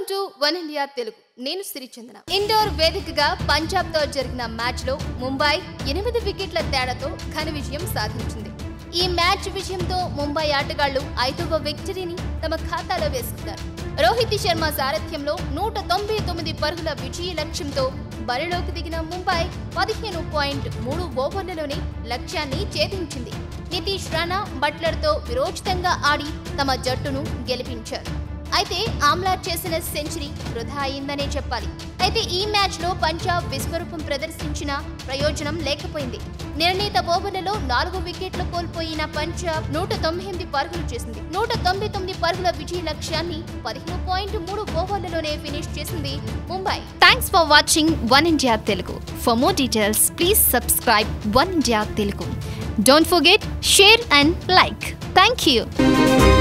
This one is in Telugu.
టు వన్ ఇండియా తెలుగు నేను సిరిచందన ఇండోర్ వేదికగా పంజాబ్ తో జరిగిన మ్యాచ్ లో ముంబై ఎనిమిది వికెట్ల తేడాతో ఘన విజయం సాధించింది ఈ మ్యాచ్ విజయంతో ముంబై ఆటగాళ్లు ఐదవ విక్టరీని తమ ఖాతాలో వేసుకున్నారు రోహిత్ శర్మ సారథ్యంలో నూట తొంభై తొమ్మిది పరుగుల విజయ లక్ష్యంతో బరిలోకి దిగిన ముంబై పదిహేను పాయింట్ మూడు ఓవర్లలోనే లక్ష్యాన్ని ఛేదించింది నితీష్ రాణా బట్లర్తో విరోచితంగా ఆడి తమ జట్టును గెలిపించారు అయితే ఆమ్లా చేసిన సెంచరీ వృధా అయిందనే చెప్పాలి అయితే ఈ మ్యాచ్ లో పంజాబ్ విశ్వరూపం ప్రదర్శించిన ప్రయోజనం లేకపోయింది నిర్ణీత ఓవర్లలో నాలుగు వికెట్లు కోల్పోయిన పంజాబ్ నూట తొంభై ఎనిమిది పరుగులు చేసింది నూట తొంభై తొమ్మిది పరుగుల విజయ లక్ష్యాన్ని పదిహేను పాయింట్ మూడు ఓవర్లలోనే ఫినిష్ చేసింది Mumbai thanks for watching one India Telugu for more details please subscribe one India Telugu don't forget share and like thank you